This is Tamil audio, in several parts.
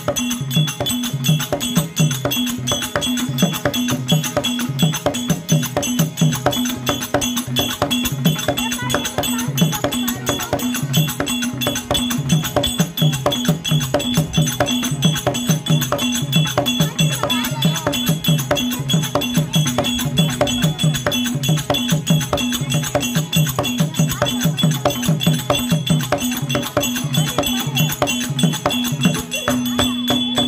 ஆ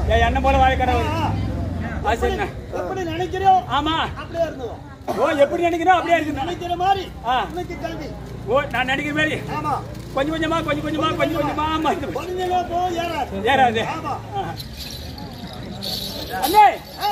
ஏன் என்ன போல வாழ்க்கிறவர் ஆ. அது சரிண்ணே. எப்படி நினைக்கிறோம் ஆமா அப்படியே இருந்தோம் ஓ எப்படி நினைக்கிறோம் அப்படியே இருக்குது நினைக்கிற மாதிரி ஆ. இன்னைக்கு கல்வி ஓ நான் நினைக்கிற மாதிரி ஆமா கொஞ்சம் கொஞ்சமா கொஞ்சம் கொஞ்சமா கொஞ்சம் கொஞ்சமா ஆமா இது குழந்தைங்க போ ஏறாது ஏறாது ஆமா ஆ. அண்ணே ஆ.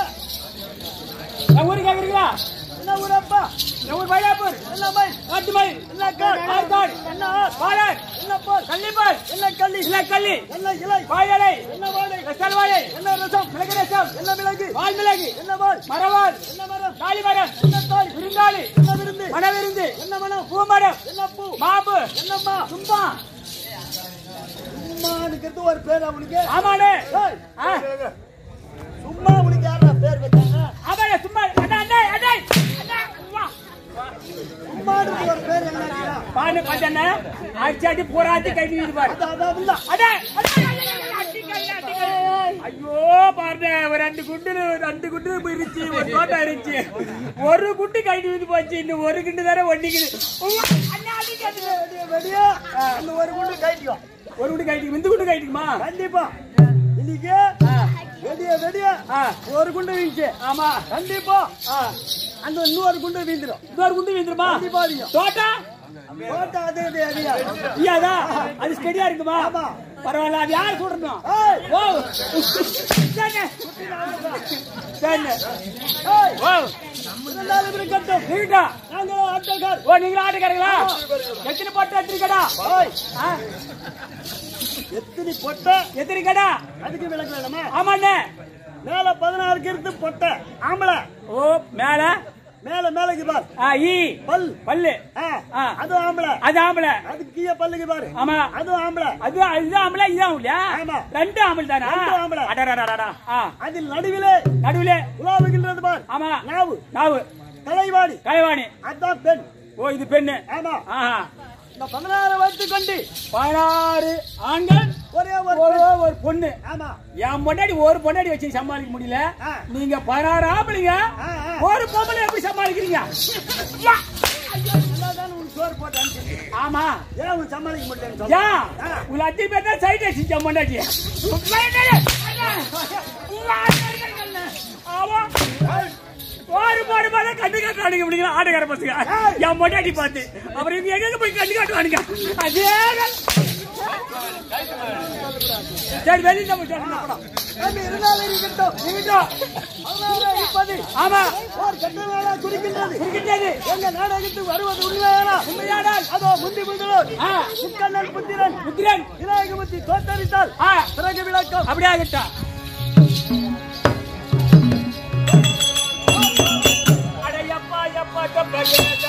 நான் ஊருக்கு கேக்குறீங்களா என்ன ஊரப்பா நான் ஊர் மயிலாப்பூர் என்ன மை காட்டு மயில் என்ன கால் ஆழ்கால் என்ன பாலர் என்ன பால் கள்ளிப்பால் என்ன கள்ளி இல்ல கள்ளி என்ன இலை வாழலை என்ன வாழை ரசல் வாழை என்ன ரசம் மிளகு ரசம் என்ன மிளகு வால் மிளகு என்ன வால் மரவால் என்ன மரம் தாலி மரம் என்ன தாய் விருந்தாளி என்ன விருந்து மணவிருந்து என்ன மனம் பூமரம் என்ன பூ மாம்பு என்னம்மா சும்மா சும்மா இருக்கிறது ஒரு பேர் அவனுக்கு ஆமாண்ணே ஏய், ஆ, சும்மா உனக்கு யாரா பேர் வச்சாங்க ஆமாண்ணே சும்மா அண்ணா அண்ணா அண்ணா அண்ணா வா. சும்மா இருக்கு ஒரு பேர் என்ன பானு பார்த்தண்ணே அடிச்சு அடி போராத்தி கட்டி இருப்பாரு அது அதான் இல்ல அடே அடே, அடே, அடே, அடிக்காதே, அடிக்காதே. ஐயோ பாருங்க ஒரு ரெண்டு குண்டு ரெண்டு குண்டு போயிருச்சு ஒரு தோட்டம் இருந்துச்சு ஒரு குண்டு கைட்டு வந்து போச்சு இன்னும் ஒரு குண்டு தானே ஒண்டிக்குது உவ்வா, அண்ணா, அடிக்காதே. வெடியா, வெடியா அந்த ஒரு குண்டு கைட்டியும் ஒரு குண்டு கைட்டு இந்த குண்டு கைட்டுக்குமா கண்டிப்பா இன்னைக்கு ஆ, வெடிய வெடிய ஆ, ஒரு குண்டு வீழ்ச்சி ஆமா கண்டிப்பா ஆ, அந்த இன்னொரு குண்டு வீழ்ந்துடும் இன்னொரு குண்டு வீந்துருமா கண்டிப்பா அடிக்கும் தோட்டம் போட்டா அதே அதே அடியா ஐயாதா அது ஸ்டெடியா இருக்குமா ஆமா. பரவாயில்ல அது யார் சொல்றணும் ஏய், ஓ சரிண்ணே. சரிண்ணே. ஏய், ஓ இரண்டாவது பேரும் கட்டும் நீங்கடா நாங்க ஆட்டோக்கார் ஓ நீங்களா ஆட்டுக்காரங்களா எத்தனை போட்டு எத்தனை கடா ஏய், ஆ, எத்தனை பொட்ட எத்தனை கடா அதுக்கு விளக்கு வேணுமா ஆமாண்ணே மேல பதினாறுக்கு இருந்து பொட்டை ஆம்பளை ஓ மேல மேல மேலக்கு பார் ஆ ஈ பல் பல்லு ஆ, ஆ. அது ஆம்பளை அது ஆம்பளை அது கீழே பல்லுக்கு பாரு ஆமா அது ஆம்பளை அது இது ஆம்பளை இது ஆம்பளையா ஆமா. ரெண்டு ஆம்பளை தானா ரெண்டு ஆம்பளை. அடடடடடா. ஆ அதில் நடுவிலே நடுவுல உலாவுகின்றது பார் ஆமா நாவு நாவு தலைவாடி கலைவாணி அதான் பெண் ஓ இது பெண்ணு ஆமா ஆஹா இந்த பதினாறு வைத்து கொண்டு பதினாறு ஆண்கள் ஒரே ஒரு ஒரு பெண். ஒரு பொண்ணு ஆமா என் பொண்டாடி ஒரு பொண்டாடி வச்சு சமாளிக்க முடியல ஆ. நீங்க பதினாறு ஆம்பளைங்க ஆ, ஆ. ஒரு பொம்பளை எப்படி சமாளிக்கிறீங்க நல்லாதானே உனக்கு சோறு போட்டு அனுப்பிச்சு. ஆமா ஏன் உன் சமாளிக்க முடியலன்னு சொல்ற? யா ஆ. உங்க அத்தி பேர் தான் சைட் அடிச்சு என் பொண்டாட்டி ஆமா ஒரு பாடு பாடு கண்டு காட்டுவானுங்க இப்படிங்களா ஆட்டுக்கார பசங்க என் பொண்டாட்டி பார்த்து அப்புறம் இவங்க எங்க போய் கண்டு காட்டுவானுங்க அதே சரி வெளியில போய் சொல்லணும் அது இருந்தாலும் இருக்கட்டும். இருக்கட்டும். பதினாறு இருப்பது. ஆமா ஓர் கட்டளையாக குறிக்கின்றது. இருக்கின்றது எங்க நாடகத்துக்கு வருவது உண்மையானா? உண்மையானால் அதோ முந்தி முதல்வர் ஆ முக்கண்ணன் புத்திரன் புத்திரன் விநாயகமூர்த்தி தோத்தரித்தால் ஆ பிறகு விளக்கம் அப்படியே ஆகட்டும் அடையப்பா எப்பா தப்பா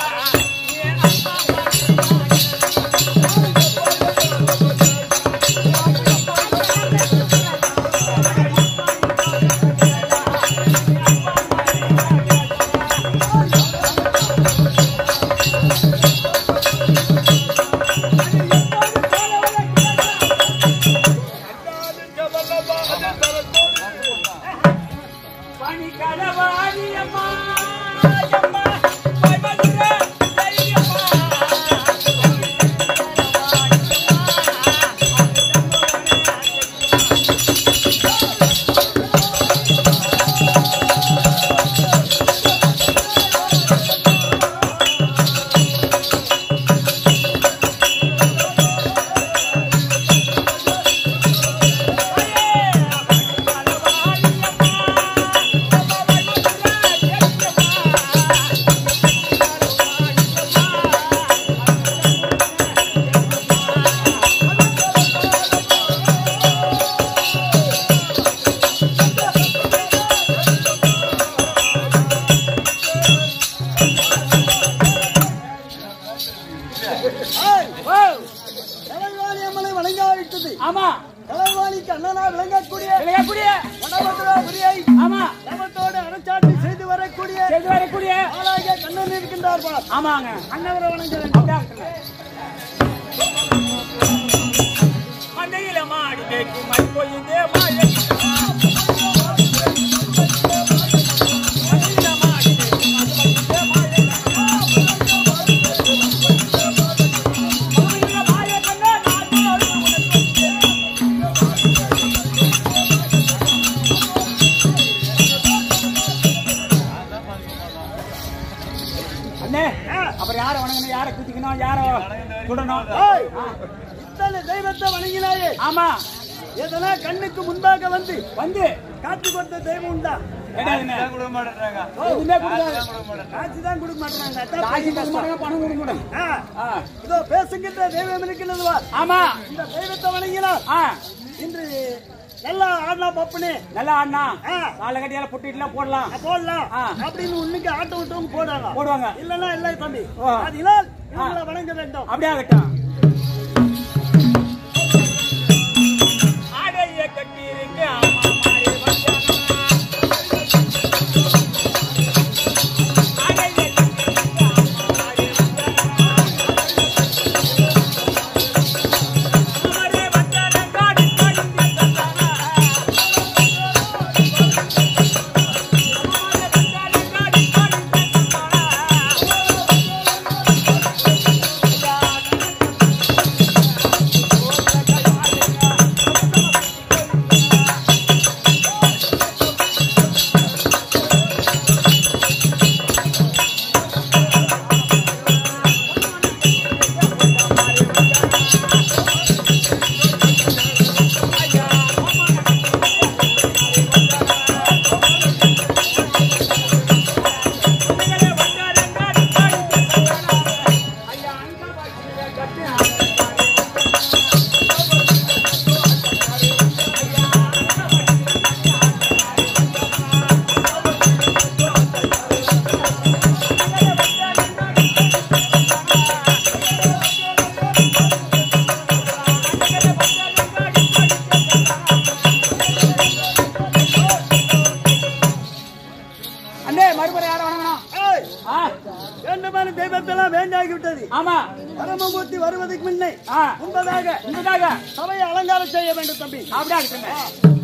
பனி கடவாணி அம்மா அம்மா பயமதுர தெரியம்மா ஏய், ஓ தலைவாணி அம்மனை வணங்காவிட்டது ஆமா தலைவாணிக்கு அண்ணனா விளங்கக்கூடிய விளையாடக்கூடிய வடபத்ராபுரியை ஆமா தவத்தோடு அனுச்சாட்டி செய்து வரக்கூடிய செய்து வரக்கூடிய ஆளாக கண்ணன் இருக்கின்றார் பார் ஆமாங்க அண்ணவரை வணங்க வேண்டும் அப்படியே மண்டையில மாடி மேய்க்கும் மண் பொய்யுதே மாய மண்டையில மாடி மேய்க்கும் மண் பொய்யுதே மாய மண்டையில மாய கண்ணா நாட்டு உனக்கு பண்ணணும் யாரோ சுடணும் ஏய், இத்தனை தெய்வத்தை வணங்கினாயே ஆமா எதனா கண்ணுக்கு முன்பாக வந்து வந்து காட்சி கொடுத்த தெய்வம் உண்டா கிடையாதுண்ணே. எதுவுமே கொடுக்காது. காட்சி தான் கொடுக்க மாட்டாங்க அதான் காசு பெரிய கொடுக்க கஷ்டம். மாட்டாங்க, பணம் கொடுக்க மாட்டாங்க. ஆ, ஆ. இதோ பேசுகின்ற தெய்வம் இருக்கிறதுவா ஆமா இந்த தெய்வத்தை வணங்கினால் ஆ இன்று நல்லா ஆடலாம் பப்புனு நல்லா ஆடினா ஆ. காலை கட்டியால புட்டிட்டுலாம் போடலாம் போடலாம் ஆ. அப்படின்னு உன்னுக்கு ஆட்டம் விட்டவங்க போடலாம் போடுவாங்க இல்லன்னா இல்லை தம்பி ஓ. அதனால் இவங்களை வணங்க வேண்டும் அப்படியே ஆகட்டும் ஆடைய கட்டியிருக்கு ஆமா மாறி வந்தானா. ஆடைய கட்டியிருக்கு ஆமா மாறி வந்தானா. அமரே வந்தானா, காடி காடி தந்தானா. அமரே வந்தானா, காடி காடி தந்தானா. அண்ணே மறுபடியும் யாரை வணங்கணும் ஏய், ஆ, வேண்டுமான தெய்வத்தெல்லாம் வேண்டாகி விட்டது ஆமா பரமமூர்த்தி வருவதற்கு முன்னே ஆ, முன்பதாக உங்களுக்காக சபையை அலங்காரம் செய்ய வேண்டும் தம்பி அப்படியே இருக்குங்க